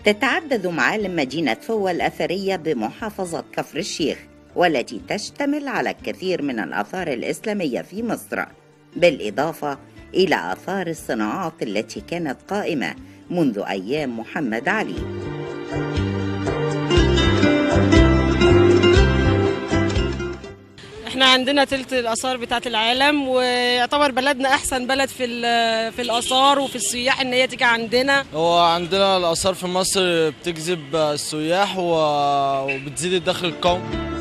تتعدد معالم مدينة فوة الأثرية بمحافظة كفر الشيخ والتي تشتمل على الكثير من الآثار الإسلامية في مصر بالإضافة إلى آثار الصناعات التي كانت قائمة منذ أيام محمد علي احنا عندنا تلت الاثار بتاعت العالم ويعتبر بلدنا احسن بلد في ال- في الاثار وفي السياح ان هي تيجي عندنا هو عندنا الآثار في مصر بتجذب السياح و- وبتزيد الدخل القومي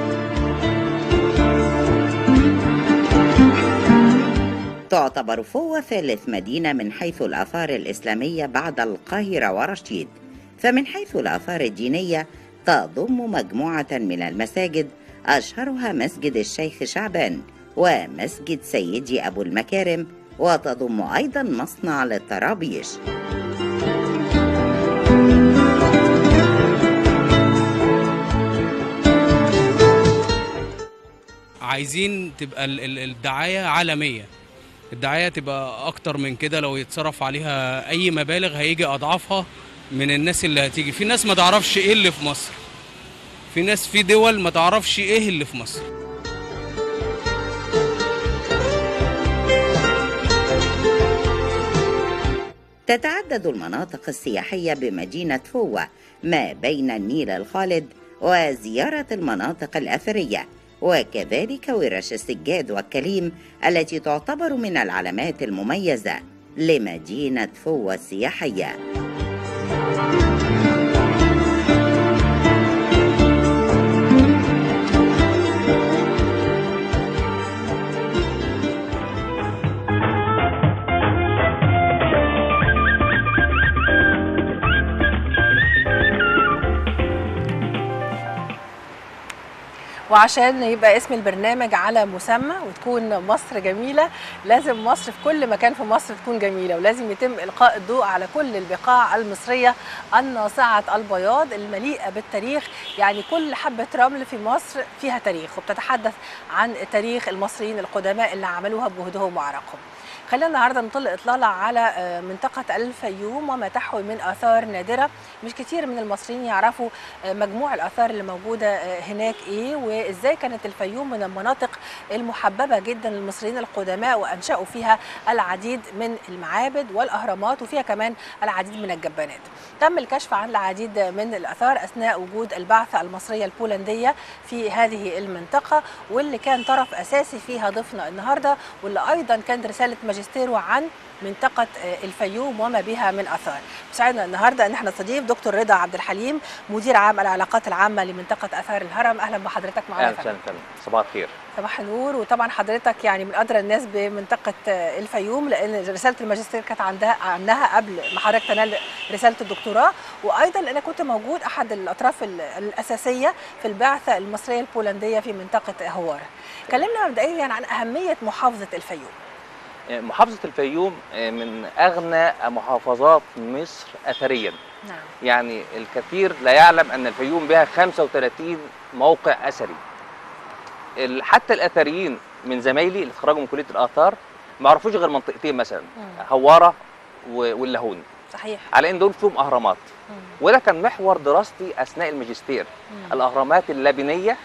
تعتبر فوة ثالث مدينة من حيث الآثار الإسلامية بعد القاهرة ورشيد فمن حيث الآثار الدينية تضم مجموعة من المساجد أشهرها مسجد الشيخ شعبان ومسجد سيدي أبو المكارم وتضم أيضا مصنع للطرابيش عايزين تبقى ال- ال- الدعاية عالمية الدعاية تبقى أكتر من كده لو يتصرف عليها أي مبالغ هيجي أضعافها من الناس اللي هتيجي في ناس ما تعرفش إيه اللي في مصر في ناس في دول ما تعرفش إيه اللي في مصر تتعدد المناطق السياحية بمدينة فوة ما بين النيل الخالد وزيارة المناطق الأثرية وكذلك ورش السجاد والكليم التي تعتبر من العلامات المميزة لمدينة فوة السياحية وعشان يبقى اسم البرنامج على مسمى وتكون مصر جميلة لازم مصر في كل مكان في مصر تكون جميلة ولازم يتم إلقاء الضوء على كل البقاع المصرية الناصعة البياض المليئة بالتاريخ يعني كل حبة رمل في مصر فيها تاريخ وبتتحدث عن تاريخ المصريين القدماء اللي عملوها بجهدهم وعرقهم خلينا النهارده نطل اطلاله على آه، منطقه الفيوم وما تحوي من اثار نادره مش كتير من المصريين يعرفوا آه، مجموع الاثار اللي موجوده آه، هناك ايه وازاي كانت الفيوم من المناطق المحببه جدا للمصريين القدماء وانشاوا فيها العديد من المعابد والاهرامات وفيها كمان العديد من الجبانات تم الكشف عن العديد من الاثار اثناء وجود البعثه المصريه البولنديه في هذه المنطقه واللي كان طرف اساسي فيها ضيفنا النهارده واللي ايضا كان رساله ماجستيره عن منطقة آه، الفيوم وما بها من آثار. بيسعدنا النهاردة أن احنا نستضيف دكتور رضا عبد الحليم مدير عام العلاقات العامة لمنطقة آثار الهرم، أهلا بحضرتك معانا يا اهلا فندم. وسهلا فندم صباح الخير صباح النور وطبعا حضرتك يعني من أدرى الناس بمنطقة آه، الفيوم لأن رسالة الماجستير كانت عندها عنها قبل ما حضرتك تنال رسالة الدكتوراه وأيضا أنا كنت موجود أحد الأطراف ال- الأساسية في البعثة المصرية البولندية في منطقة هوارة. كلمنا مبدئيا عن أهمية محافظة الفيوم. محافظة الفيوم من أغنى محافظات مصر أثريا نعم. يعني الكثير لا يعلم أن الفيوم بها 35 موقع أثري ال- حتى الأثريين من زمايلي اللي اتخرجوا من كلية الآثار ما يعرفوش غير منطقتين مثلا مم. هوارة و- واللاهون صحيح. على ان دول فيهم اهرامات مم. وده كان محور دراستي اثناء الماجستير مم. الاهرامات اللبنيه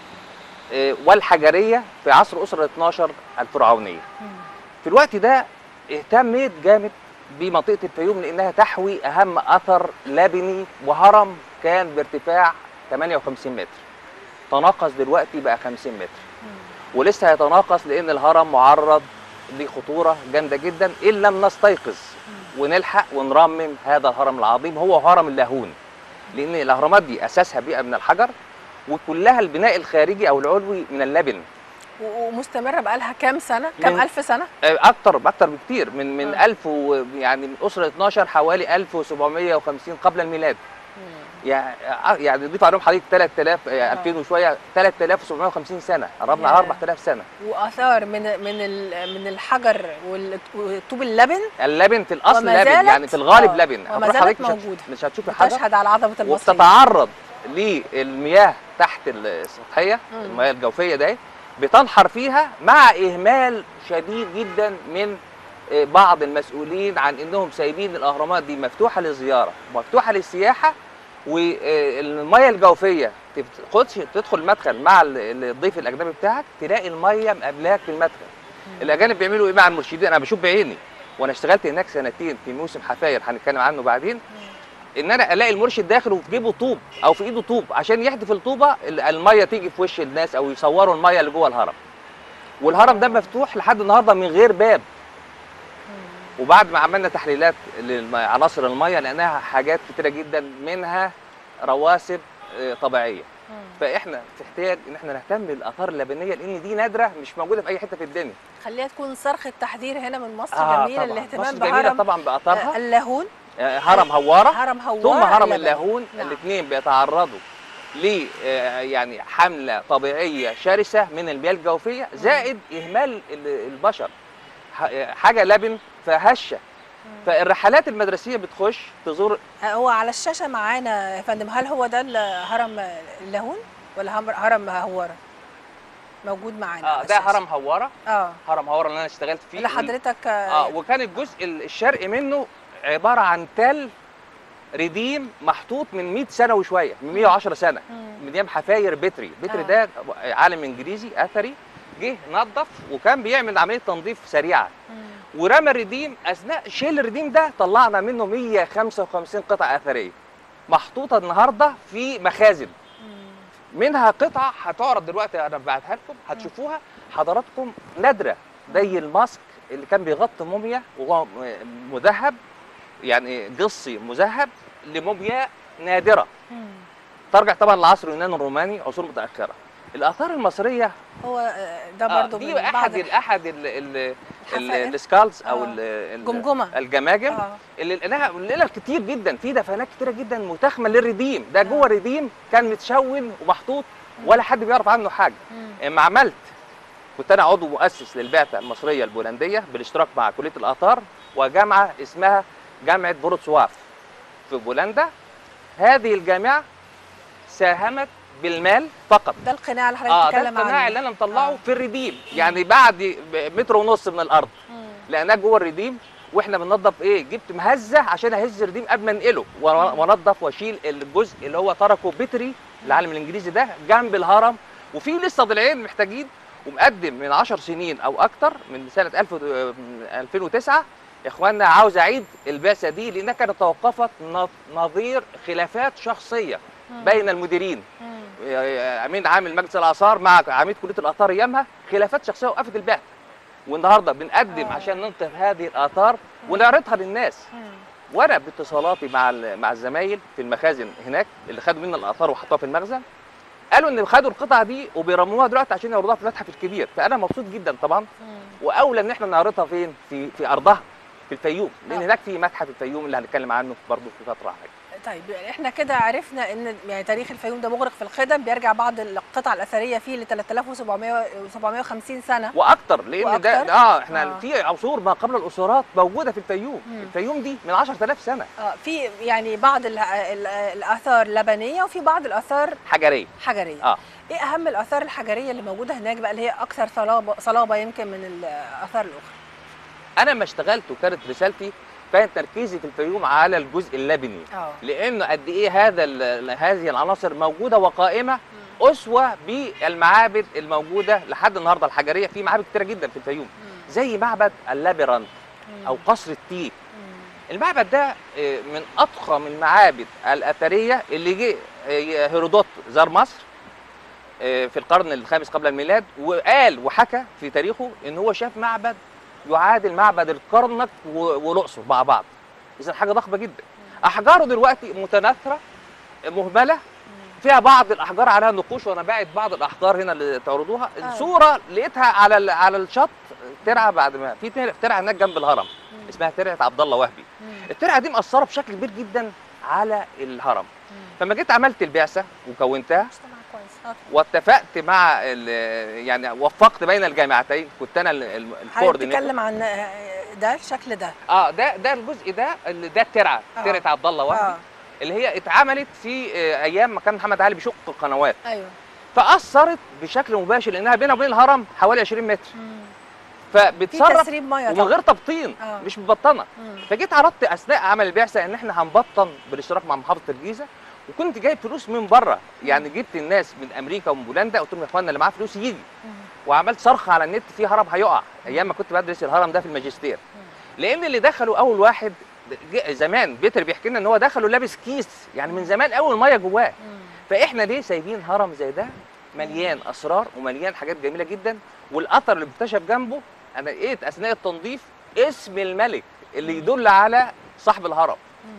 آه، والحجريه في عصر اسره 12 الفرعونيه مم. في الوقت ده اهتميت جامد بمنطقه الفيوم لانها تحوي اهم اثر لبني وهرم كان بارتفاع 58 متر تناقص دلوقتي بقى 50 متر ولسه هيتناقص لان الهرم معرض لخطوره جامده جدا ان لم نستيقظ ونلحق ونرمم هذا الهرم العظيم هو هرم اللاهون لان الاهرامات دي اساسها بيئه من الحجر وكلها البناء الخارجي او العلوي من اللبن و- ومستمره بقالها كام سنه كام من- الف سنه آه، اكتر اكتر بكتير من من آه. 1000 و- يعني من اسره 12 حوالي 1750 قبل الميلاد يعني آه، يعني ضيف عليهم حوالي 3000 آه، 2000 وشويه 3750 سنه قربنا على ياه. 4000 سنه واثار من من ال- من الحجر وال- وطوب اللبن اللبن في الاصل وما لبن زالت- يعني في الغالب آه، لبن وما هتروح زالت حضرتك مش هت- موجودة. مش هتشوفي حاجه تشهد على عظمه المصريين وبتتعرض للمياه تحت السطحيه مم. المياه الجوفيه ده بتنحر فيها مع اهمال شديد جدا من آه، بعض المسؤولين عن انهم سايبين الاهرامات دي مفتوحه للزياره مفتوحه للسياحه والميه الجوفيه تخش تدخل المدخل مع ال- الضيف الاجنبي بتاعك تلاقي الميه مقابلاك في المدخل الاجانب بيعملوا ايه مع المرشدين انا بشوف بعيني وانا اشتغلت هناك سنتين في موسم حفاير هنتكلم عنه بعدين ان انا الاقي المرشد داخل وفي جيبه طوب او في ايده طوب عشان يحدف الطوبه ال- الميه تيجي في وش الناس او يصوروا الميه اللي جوه الهرم والهرم ده مفتوح لحد النهارده من غير باب وبعد ما عملنا تحليلات لعناصر الميه لقيناها حاجات كتيره جدا منها رواسب آه، طبيعيه فاحنا في احتياج ان احنا نهتم بالاثار اللبنيه لان دي نادره مش موجوده في اي حته في الدنيا خليها تكون صرخ التحذير هنا من مصر آه جميله طبعاً. الاهتمام مصر جميله بهرم طبعا آه، باثارها اللاهون آه، هرم هواره هرم هوار ثم هرم اللبني. اللاهون نعم. الاثنين بيتعرضوا ل آه، يعني حمله طبيعيه شرسه من المياه الجوفيه زائد اهمال ال- البشر ح- آه، حاجه لبن فهشه فالرحلات المدرسيه بتخش تزور آه، هو على الشاشه معانا يا فندم هل هو ده ال- هرم اللاهون ولا هم- هرم هواره موجود معانا آه على ده الشاشة. هرم هواره اه هرم هواره اللي انا اشتغلت فيه اللي حضرتك اه وكان الجزء الشرقي منه عباره عن تل رديم محطوط من 100 سنه وشويه من 110 سنه مم. من ايام حفاير بتري بتري آه. ده عالم انجليزي اثري جه نظف وكان بيعمل عمليه تنظيف سريعه مم. ورمى الرديم اثناء شيل الرديم ده طلعنا منه 155 قطعه اثريه محطوطه النهارده في مخازن مم. منها قطعه هتعرض دلوقتي انا بعتها لكم هتشوفوها حضراتكم نادره زي الماسك اللي كان بيغطي موميا وهو مذهب يعني قصي مذهب لموميا نادره مم. ترجع طبعا لعصر اليونان الروماني عصور متاخره الاثار المصريه هو آه، ده آه، برضو دي من احد بعض ال احد ال ال الحفائر. السكالز او آه. ال- ال- جمجمة. الجماجم آه. اللي لقيناها لقينا كتير جدا في دفنات كتيره جدا متاخمه للرديم ده جوه الرديم كان متشون ومحطوط ولا حد بيعرف عنه حاجه مم. اما عملت كنت انا عضو مؤسس للبعثه المصريه البولنديه بالاشتراك مع كليه الاثار وجامعه اسمها جامعه بوروتسواف في بولندا هذه الجامعه ساهمت بالمال فقط ده القناع اللي حضرتك اه ده بتتكلم عنه القناع اللي انا مطلعه آه. في الرديم يعني بعد متر ونص من الارض مم. لقيناه جوه الرديم واحنا بننظف ايه جبت مهزه عشان اهز الرديم قبل ما انقله و- وانضف واشيل الجزء اللي هو تركه بتري العالم الانجليزي ده جنب الهرم وفي لسه ضلعين محتاجين ومقدم من 10 سنين او اكتر من سنه 1000 و- من 2009 يا اخوانا عاوز اعيد البعثه دي لانها كانت توقفت ن- نظير خلافات شخصيه بين المديرين مم. امين عام مجلس الاثار مع عميد كليه الاثار ايامها خلافات شخصيه وقفت البعث والنهارده بنقدم آه. عشان ننقذ هذه الاثار ونعرضها للناس مم. وانا باتصالاتي مع ال- مع الزمايل في المخازن هناك اللي خدوا منا الاثار وحطوها في المخزن قالوا ان خدوا القطعه دي وبيرموها دلوقتي عشان يعرضوها في المتحف الكبير فانا مبسوط جدا طبعا مم. واولى ان احنا نعرضها فين في في ارضها في الفيوم لان آه. هناك في متحف الفيوم اللي هنتكلم عنه برضه في فتره حاجه طيب احنا كده عرفنا ان يعني تاريخ الفيوم ده مغرق في القدم بيرجع بعض القطع الاثريه فيه ل 3750 سنه واكتر لان ده وأكتر؟ اه احنا آه. في عصور ما قبل الاسرات موجوده في الفيوم مم. الفيوم دي من 10000 سنه اه في يعني بعض ال- ال- الاثار لبنيه وفي بعض الاثار حجريه حجريه اه ايه اهم الاثار الحجريه اللي موجوده هناك بقى اللي هي اكثر صلابه صلابه يمكن من الاثار الاخرى انا لما اشتغلت وكانت رسالتي كان تركيزي في الفيوم على الجزء اللبني اه لانه قد ايه هذا ال- هذه العناصر موجوده وقائمه اسوه بالمعابد الموجوده لحد النهارده الحجريه في معابد كتيره جدا في الفيوم زي معبد اللابيرانت او قصر التيه المعبد ده آه، من اضخم المعابد الاثريه اللي جه آه، هيرودوت زار مصر آه، في القرن الخامس قبل الميلاد وقال وحكى في تاريخه ان هو شاف معبد يعادل معبد الكرنك و- والاقصر مع بعض اذا حاجه ضخمه جدا احجاره دلوقتي متناثره مهمله فيها بعض الاحجار عليها نقوش وانا باعت بعض الاحجار هنا اللي تعرضوها آه. الصوره لقيتها على ال- على الشط ترعه بعد ما في تر- ترعه هناك جنب الهرم اسمها ترعه عبد الله وهبي الترعه دي مأثره بشكل كبير جدا على الهرم فما جيت عملت البعثه وكونتها مجتمع كويس آه. واتفقت مع ال- يعني وفقت بين الجامعتين كنت انا ال- ال- حضرتك الكوردينيتور بتتكلم عن آه، ده الشكل ده اه ده ده الجزء ده اللي ده الترعه آه. ترعه عبد الله وهبي اه اللي هي اتعملت في آه، ايام ما كان محمد علي بيشق القنوات ايوه فاثرت بشكل مباشر لانها بينها وبين الهرم حوالي 20 متر مم. في فبتصرف تسريب ميه ومن طبعا غير تبطين آه. مش مبطنه مم. فجيت عرضت اثناء عمل البعثه ان احنا هنبطن بالاشتراك مع محافظه الجيزه وكنت جايب فلوس من بره يعني جبت الناس من امريكا ومن بولندا قلت لهم يا اخوانا اللي معاه فلوس يجي مم. وعملت صرخه على النت في هرم هيقع ايام ما كنت بدرس الهرم ده في الماجستير لان اللي دخلوا اول واحد ج- زمان بيتر بيحكي لنا ان هو دخله لابس كيس يعني من زمان قوي الميه جواه مم. فاحنا ليه سايبين هرم زي ده مليان اسرار ومليان حاجات جميله جدا والاثر اللي اكتشف جنبه انا لقيت اثناء التنظيف اسم الملك اللي يدل على صاحب الهرم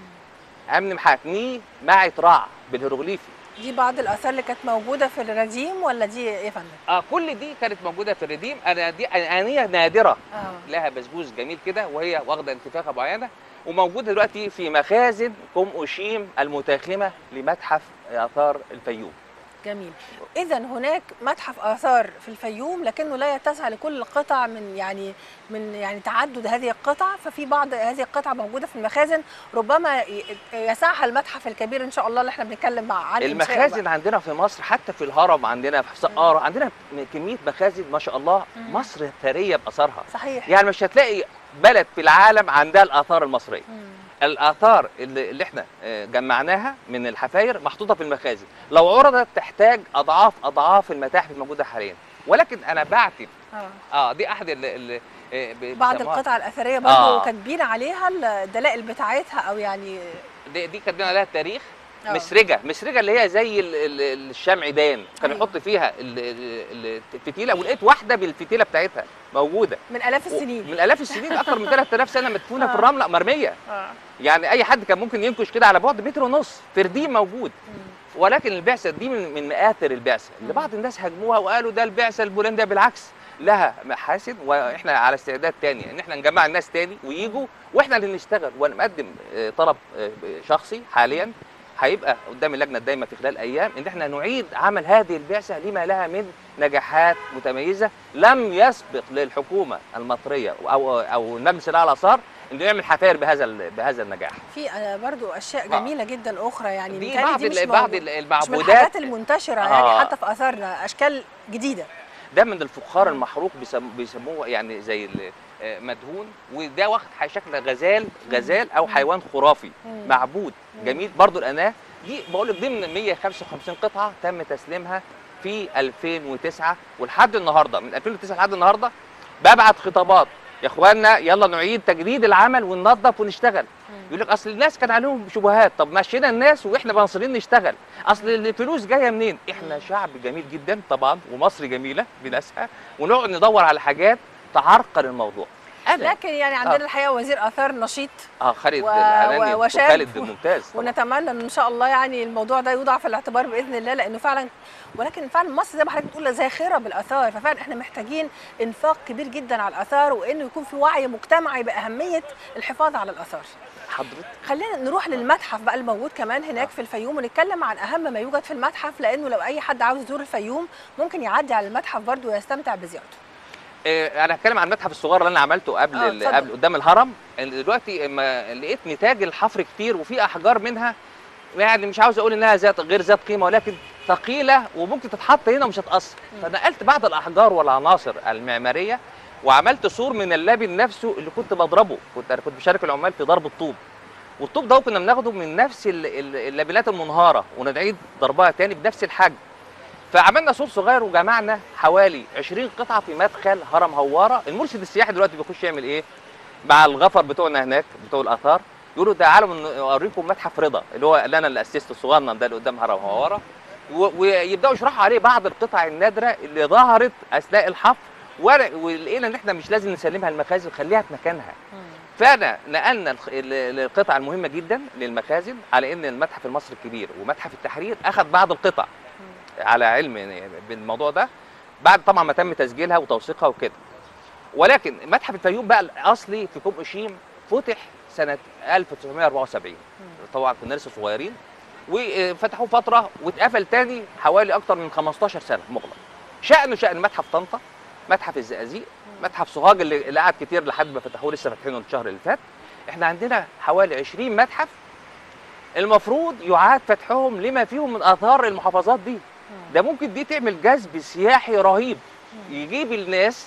امن محاكميه معة رع بالهيروغليفي دي بعض الاثار اللي كانت موجوده في الرديم ولا دي ايه يا فندم؟ اه كل دي كانت موجوده في الرديم انا دي انيه نادره اه لها بسبوس جميل كده وهي واخده انتفاخه معينه وموجوده دلوقتي في مخازن كوم اوشيم المتاخمه لمتحف اثار الفيوم جميل اذا هناك متحف اثار في الفيوم لكنه لا يتسع لكل القطع من يعني من يعني تعدد هذه القطع ففي بعض هذه القطع موجوده في المخازن ربما ي- يسعها المتحف الكبير ان شاء الله اللي احنا بنتكلم مع عن إنشائه المخازن بقى. عندنا في مصر حتى في الهرم عندنا في سقاره عندنا كميه مخازن ما شاء الله مصر ثريه باثارها صحيح يعني مش هتلاقي بلد في العالم عندها الاثار المصريه مم. الاثار اللي, اللي احنا آه، جمعناها من الحفاير محطوطه في المخازن لو عرضت تحتاج اضعاف اضعاف المتاحف الموجوده حاليا ولكن انا بعتب اه اه دي احد ال ال آه، ب- بعض بيسموها- القطع الاثريه برضه آه. كاتبين عليها الدلائل بتاعتها او يعني دي, دي كاتبين عليها التاريخ آه. مسرجه مسرجه اللي هي زي ال- ال- الشمعدان كان أيوة. يحط فيها ال- ال- الفتيله ولقيت واحده بالفتيله بتاعتها موجوده من الاف السنين من الاف السنين اكثر من 3000 سنه مدفونه في آه. الرمله مرميه اه يعني اي حد كان ممكن ينكش كده على بعد متر ونص فردين موجود ولكن البعثه دي من, من مآثر البعثه اللي بعض الناس هاجموها وقالوا ده البعثه البولنديه بالعكس لها محاسن واحنا على استعداد تاني ان احنا نجمع الناس تاني ويجوا واحنا اللي نشتغل ونقدم آه، طلب آه، شخصي حاليا هيبقى قدام اللجنه الدايمه في خلال ايام ان احنا نعيد عمل هذه البعثه لما لها من نجاحات متميزه لم يسبق للحكومه المصريه او او المجلس الاعلى للاثار انه يعمل حفاير بهذا ال- بهذا النجاح في آه، برضو اشياء آه. جميله جدا اخرى يعني دي متهيألي بعض دي مش ال- بعض موجودة. ال- مش من المعبودات الحاجات المنتشره يعني آه. حتى في اثارنا اشكال جديده ده من الفخار المحروق بيسم- بيسموه يعني زي ال- آه، مدهون وده واخد ح- شكل غزال غزال او حيوان خرافي مم. معبود جميل برضو الاناه دي بقول لك ضمن 155 قطعه تم تسليمها في 2009 ولحد النهارده من 2009 لحد النهارده ببعت خطابات يا اخوانا يلا نعيد تجديد العمل وننظف ونشتغل يقول لك اصل الناس كان عليهم شبهات طب مشينا الناس واحنا مصريين نشتغل اصل الفلوس جايه منين احنا شعب جميل جدا طبعا ومصر جميله بناسها ونقعد ندور على حاجات تعرقل الموضوع انا لكن يعني عندنا الحقيقه وزير اثار نشيط اه خالد و- العناني و- وشاب. وخالد ممتاز طبعاً. ونتمنى ان ان شاء الله يعني الموضوع ده يوضع في الاعتبار باذن الله لانه فعلا ولكن فعلا مصر زي ما حضرتك بتقول زاخره بالاثار ففعلا احنا محتاجين انفاق كبير جدا على الاثار وانه يكون في وعي مجتمعي باهميه الحفاظ على الاثار. حضرتك خلينا نروح للمتحف بقى الموجود كمان هناك في الفيوم ونتكلم عن اهم ما يوجد في المتحف لانه لو اي حد عاوز يزور الفيوم ممكن يعدي على المتحف برضه ويستمتع بزيارته. آه، انا هتكلم عن المتحف الصغير اللي انا عملته قبل آه، ال- اتفضل. قبل قدام الهرم اللي دلوقتي اما لقيت نتاج الحفر كتير وفي احجار منها يعني مش عاوز اقول انها ذات غير ذات قيمه ولكن ثقيله وممكن تتحط هنا ومش هتاثر فنقلت بعض الاحجار والعناصر المعماريه وعملت سور من اللبن نفسه اللي كنت بضربه كنت انا كنت بشارك العمال في ضرب الطوب والطوب ده كنا بناخده من نفس ال- ال- اللبنات المنهاره ونعيد ضربها تاني بنفس الحجم فعملنا سور صغير وجمعنا حوالي 20 قطعه في مدخل هرم هواره المرشد السياحي دلوقتي بيخش يعمل ايه مع الغفر بتوعنا هناك بتوع الاثار يقولوا تعالوا من- اوريكم متحف رضا اللي هو اللي انا اللي اسسته الصغنن ده اللي قدام هرم هواره و- ويبداوا يشرحوا عليه بعض القطع النادره اللي ظهرت اثناء الحفر ول- ولقينا ان احنا مش لازم نسلمها المخازن خليها في مكانها فانا نقلنا الخ- ال- القطع المهمه جدا للمخازن على ان المتحف المصري الكبير ومتحف التحرير اخذ بعض القطع على علم يعني بالموضوع ده بعد طبعا ما تم تسجيلها وتوثيقها وكده ولكن متحف الفيوم بقى الاصلي في كوم اوشيم فتح سنه 1974 طبعا كنا لسه صغيرين وفتحوه فتره واتقفل تاني حوالي اكتر من 15 سنه مغلق شأنه شأن متحف طنطا متحف الزقازيق متحف سوهاج اللي اللي قعد كتير لحد ما فتحوه لسه فاتحينه الشهر اللي فات احنا عندنا حوالي 20 متحف المفروض يعاد فتحهم لما فيهم من اثار المحافظات دي ده ممكن دي تعمل جذب سياحي رهيب يجيب الناس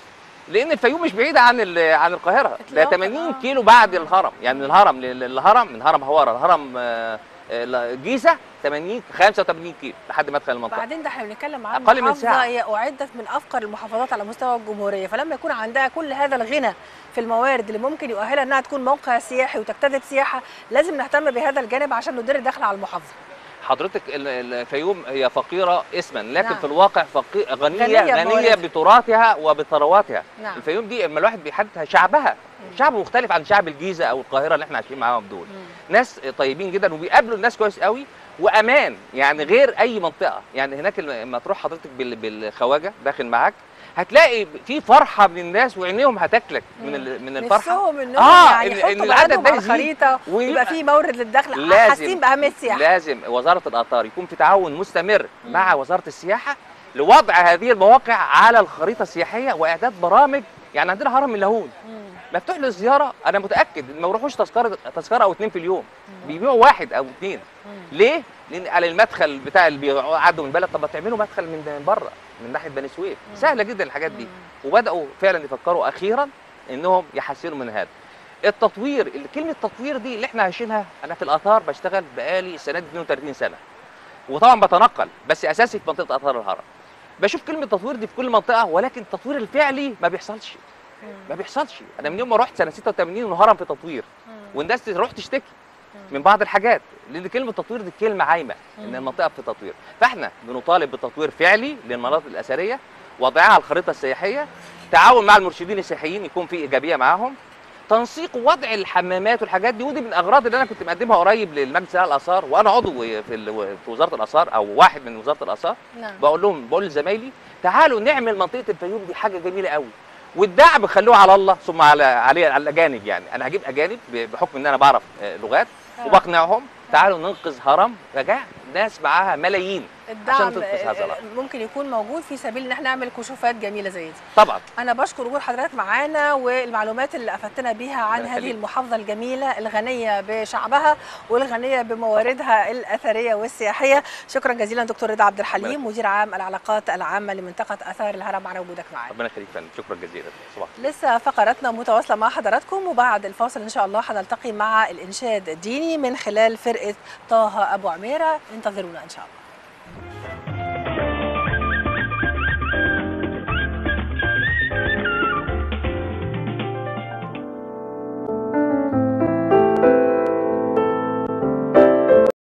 لان الفيوم مش بعيده عن ال- عن القاهره ده إطلاقاً، 80 آه. كيلو بعد الهرم يعني من الهرم لل- للهرم من هرم هواره لهرم آه، آه، الجيزه 80 85 كيلو لحد مدخل المنطقه بعدين ده احنا بنتكلم عن أقل من محافظه ساعة. هي اعدت من افقر المحافظات على مستوى الجمهوريه فلما يكون عندها كل هذا الغنى في الموارد اللي ممكن يؤهلها انها تكون موقع سياحي وتجتذب سياحه لازم نهتم بهذا الجانب عشان ندير الدخل على المحافظه حضرتك ال- ال- الفيوم هي فقيره اسما لكن نعم. في الواقع فقير غنيه غنية غنيه, بمواردها. بتراثها وبثرواتها نعم. الفيوم دي اما الواحد بيحددها شعبها شعب مختلف عن شعب الجيزه او القاهره اللي احنا عايشين معاهم دول ناس طيبين جدا وبيقابلوا الناس كويس قوي وامان يعني غير اي منطقه يعني هناك لما تروح حضرتك بال- بالخواجه داخل معاك هتلاقي في فرحه من الناس وعينيهم هتاكلك من ال- من الفرحه نفسهم انهم آه، يعني إن- يحطوا إن العدد بلدهم ده على يزيد الخريطه ويبقى ويبقى- في مورد للدخل لازم- حاسين باهميه السياحه لازم وزاره الاثار يكون في تعاون مستمر مع وزاره السياحه لوضع هذه المواقع على الخريطه السياحيه واعداد برامج يعني عندنا هرم اللاهون مفتوح للزياره انا متاكد إن ما بيروحوش تذكره تذكره او اتنين في اليوم بيبيعوا واحد او اتنين ليه؟ لان على المدخل بتاع اللي بيعدوا من البلد طب ما تعملوا مدخل من من بره من ناحيه بني سويف سهله جدا الحاجات دي وبداوا فعلا يفكروا اخيرا انهم يحسنوا من هذا التطوير اللي- كلمه تطوير دي اللي احنا عايشينها انا في الاثار بشتغل بقالي السنه دي 32 سنه وطبعا بتنقل بس اساسي في منطقه اثار الهرم بشوف كلمه تطوير دي في كل منطقه ولكن التطوير الفعلي ما بيحصلش ما بيحصلش انا من يوم ما رحت سنه 86 والهرم في تطوير والناس تروح تشتكي من بعض الحاجات لان كلمه تطوير دي كلمه عايمه ان المنطقه في تطوير فاحنا بنطالب بتطوير فعلي للمناطق الاثريه وضعها على الخريطه السياحيه تعاون مع المرشدين السياحيين يكون في ايجابيه معاهم تنسيق وضع الحمامات والحاجات دي ودي من الاغراض اللي انا كنت مقدمها قريب للمجلس الاعلى للاثار وانا عضو في ال- في وزاره الاثار او واحد من وزاره الاثار نعم بقول لهم بقول لزمايلي تعالوا نعمل منطقه الفيوم دي حاجه جميله قوي والدعم خلوه على الله ثم على علي على الاجانب يعني انا هجيب اجانب ب- بحكم ان انا بعرف آه، لغات وبقنعهم تعالوا ننقذ هرم رجع ناس معاها ملايين الدعم تنقذ هذا آه، الأمر. ممكن يكون موجود في سبيل ان احنا نعمل كشوفات جميله زي دي طبعا انا بشكر وجود حضرتك معانا والمعلومات اللي افدتنا بيها عن الله هذه يخليك. المحافظه الجميله الغنيه بشعبها والغنيه بمواردها الاثريه والسياحيه شكرا جزيلا دكتور رضا عبد الحليم مدير عام العلاقات العامه لمنطقه اثار الهرم على وجودك معانا ربنا يخليك يا فندم شكرا جزيلا صباح لسه فقراتنا متواصله مع حضراتكم وبعد الفاصل ان شاء الله هنلتقي مع الانشاد الديني من خلال فرقه طه ابو عميره انتظرونا ان شاء الله